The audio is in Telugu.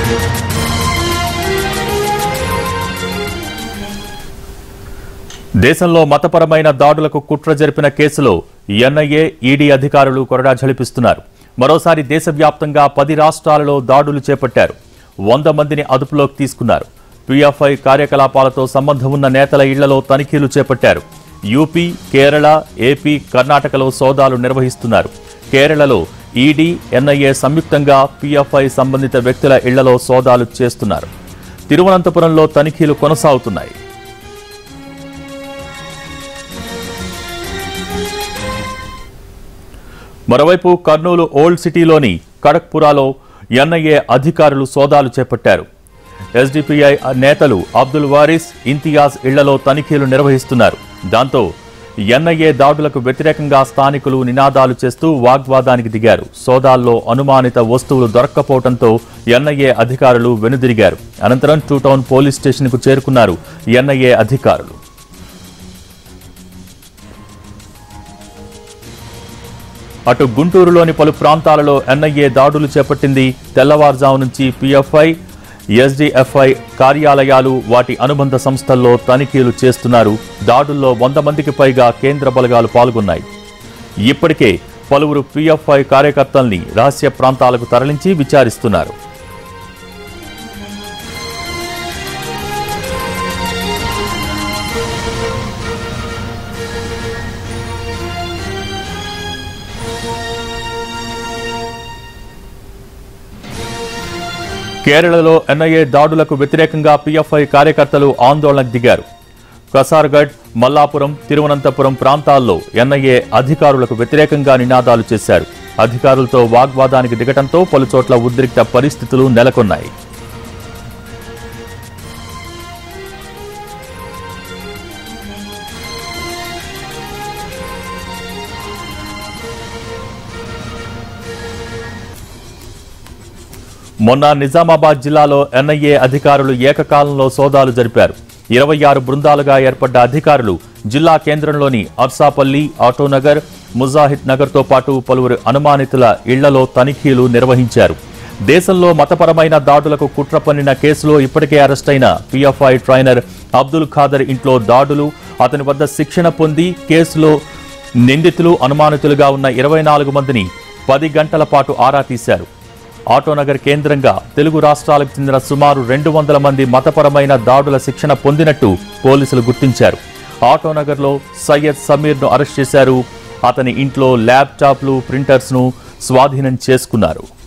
దేశంలో మతపరమైన దాడులకు కుట్ర జరిపిన కేసులో ఎన్ఐఏ ఈడీ అధికారులు కొరడా ఝళిపిస్తున్నారు మరోసారి దేశవ్యాప్తంగా పది రాష్ట్రాలలో దాడులు చేపట్టారు వంద మందిని అదుపులోకి తీసుకున్నారు పిఎఫ్ఐ కార్యకలాపాలతో సంబంధం ఉన్న నేతల ఇళ్లలో తనిఖీలు చేపట్టారు యూపీ కేరళ ఏపీ కర్ణాటకలో సోదాలు నిర్వహిస్తున్నారు కేరళలో ఈడీ ఎన్ఐఏ సంయుక్తంగా పిఎఫ్ఐ సంబంధిత వ్యక్తుల ఇళ్లలో సోదాలు చేస్తున్నారు తిరువనంతపురంలో తనిఖీలు కొనసాగుతున్నాయి మరోవైపు కర్నూలు ఓల్డ్ సిటీలోని కడక్పురాలో ఎన్ఐఏ అధికారులు సోదాలు చేపట్టారు ఎస్డిపిఐ నేతలు అబ్దుల్ వారిస్ ఇంతియాజ్ ఇళ్లలో తనిఖీలు నిర్వహిస్తున్నారు దాంతో ఎన్ఐఏ దాడులకు వ్యతిరేకంగా స్థానికులు నినాదాలు చేస్తూ వాగ్వాదానికి దిగారు సోదాల్లో అనుమానిత వస్తువులు దొరక్కపోవడంతో ఎన్ఐఏ అధికారులు వెనుదిరిగారు అనంతరం టూ టౌన్ పోలీస్ స్టేషన్కు చేరుకున్నారు ఎన్ఐఏ అధికారులు అటు గుంటూరులోని పలు ప్రాంతాలలో ఎన్ఐఏ దాడులు చేపట్టింది తెల్లవారుజాము నుంచి పిఎఫ్ఐ ఎస్డిఎఫ్ఐ కార్యాలయాలు వాటి అనుబంధ సంస్థల్లో తనిఖీలు చేస్తున్నారు దాడుల్లో వంద మందికి పైగా కేంద్ర బలగాలు పాల్గొన్నాయి ఇప్పటికే పలువురు పిఎఫ్ఐ కార్యకర్తల్ని రహస్య ప్రాంతాలకు తరలించి విచారిస్తున్నారు కేరళలో ఎన్ఐఏ దాడులకు వ్యతిరేకంగా పిఎఫ్ఐ కార్యకర్తలు ఆందోళనకు దిగారు కసార్గఢ్ మల్లాపురం తిరువనంతపురం ప్రాంతాల్లో ఎన్ఐఏ అధికారులకు వ్యతిరేకంగా నినాదాలు చేశారు అధికారులతో వాగ్వాదానికి దిగటంతో పలుచోట్ల ఉద్రిక్త పరిస్థితులు నెలకొన్నాయి మొన్న నిజామాబాద్ జిల్లాలో ఎన్ఐఏ అధికారులు ఏకకాలంలో సోదాలు జరిపారు ఇరవై ఆరు బృందాలుగా ఏర్పడ్డ అధికారులు జిల్లా కేంద్రంలోని అర్సాపల్లి ఆటోనగర్ ముజాహిద్ నగర్తో పాటు పలువురు అనుమానితుల ఇళ్లలో తనిఖీలు నిర్వహించారు దేశంలో మతపరమైన దాడులకు కుట్ర పన్నిన కేసులో ఇప్పటికే అరెస్టైన పిఎఫ్ఐ ట్రైనర్ అబ్దుల్ ఖాదర్ ఇంట్లో దాడులు అతని వద్ద శిక్షణ పొంది కేసులో నిందితులు అనుమానితులుగా ఉన్న ఇరవై నాలుగు మందిని పది గంటల పాటు ఆరా తీశారు ఆటోనగర్ కేంద్రంగా తెలుగు రాష్ట్రాలకు చెందిన సుమారు రెండు వందల మంది మతపరమైన దాడుల శిక్షణ పొందినట్టు పోలీసులు గుర్తించారు ఆటోనగర్లో సయ్యద్ సమీర్ను అరెస్ట్ చేశారు అతని ఇంట్లో ల్యాప్టాప్లు ప్రింటర్స్ను స్వాధీనం చేసుకున్నారు